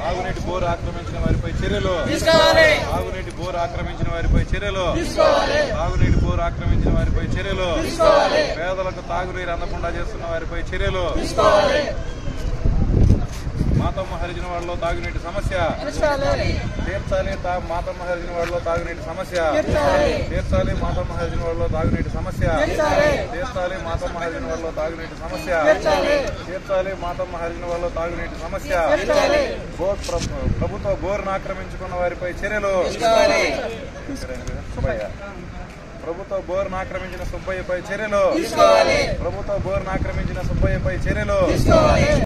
తాగునీటి బోరు ఆక్రమించిన వారిపై చర్యలు తీసుకోవాలి తాగునీటి బోరు ఆక్రమించిన వారిపై చర్యలు తీసుకోవాలి తాగునీటి బోరు ఆక్రమించిన వారిపై చర్యలు తీసుకోవాలి పేదలకు తాగునీరు అందకుండా చేస్తున్న వారిపై చర్యలు తీసుకోవాలి మాతమ్మ హరిజన వాడలో తాగునీటి సమస్య తీసుకోవాలి తీర్చాలి తా- మాతమ్మ హరిజన వాడలో తాగునీటి సమస్య తీర్చాలి. తీర్చాలి మాతమ్మ హరిజన వాడలో తాగునీటి సమస్య తీర్చాలి. తీర్చాలి మాతమ్మ హరిజన వాడలో తాగునీటి సమస్య తీర్చాలి. తీర్చాలి మాతమ్మ హరిజన వాడలో తాగునీటి సమస్య తీర్చాలి. బోర్ ప్ర- ప్రభుత్వ బోర్ను ఆక్రమించుకున్న వారిపై చర్యలు తీసుకోవాలి. సుబ్బయ్య. ప్రభుత్వ బోర్ను ఆక్రమించిన సుబ్బయ్యపై చర్యలు తీసుకోవాలి. ప్రభుత్వ బోర్ను ఆక్రమించిన సుబ్బయ్యపై చర్యలు తీసుకోవాలి